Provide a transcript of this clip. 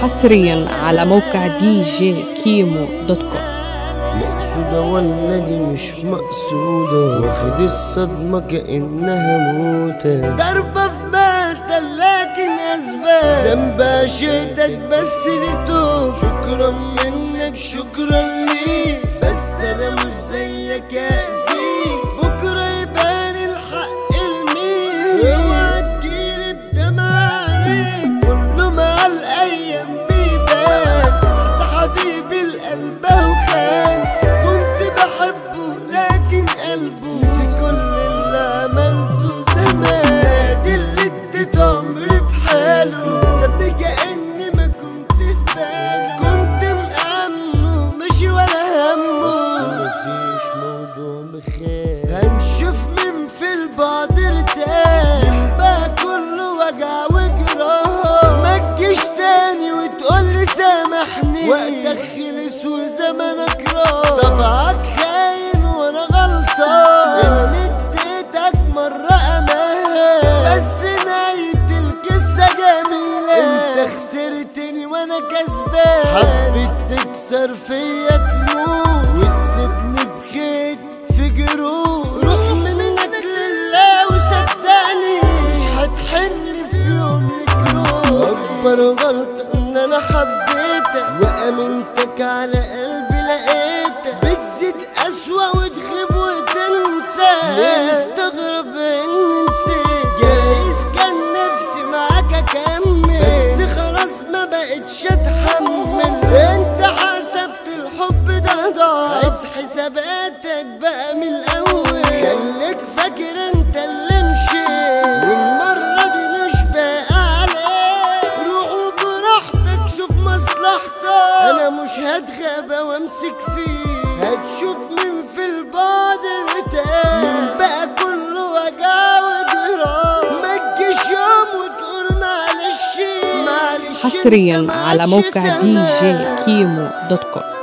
حصريا على موقع دي جي كيمو دوت كوم مقصودة ولا دي مش مقصودة واخد الصدمة كأنها موتة ضربة في مقتل لكن أسباب ذنبها شئتك بس دي توب شكرا منك شكرا ليك بس أنا مش زيك يا أزيك بكرة يبان الحق لمين اوعى تجيلي بدمع عليك كله مع الأيام بيبان حتى حبيبي القلب وخان كنت بحبه لكن قلبه نسي كل اللي عملته زمان دي اللي اديت عمري بحاله سابني كأني ما كنت في بالي كنت مأمنه ماشي ولا همه بس مفيش موضوع مخير هنشوف مين في البعد ارتاح بقى كله وجع وجراح ما تجيش تاني وتقولي سامحني وقتك خلص وزمنك راح طبعك خاين وانا غلطان اني اديتك مرة امان بس نهاية القصة جميلة انت خسرتني وانا كسبان حبيت تكسر فيا تموت وتسيبني بخيط في جروح روح منك لله وصدقني مش هتحن في يوم لكروح اكبر غلطة ان انا حبيتك وامنتك على قلبي لقيتك بتزيد اسوأ وتغيب وتنسى ليه مستغرب اني نسيت جايز كان نفسي معاك اكمل بس خلاص ما بقتش اتحمل انت حسبت الحب ده ضعف حساباتك بقى من الاول خليك فاكر انت اللي مشيت والمرة دي مش باقي عليك روح براحتك شوف مصلحتك انا مش هتغابى وامسك فيه هتشوف مين في البعد ارتاح مين بقى كله وجع وجراح ما تجيش يوم وتقول معلش معلش انت حصريا ما على عادش موقع دي زمان. جي كيمو دوت كوم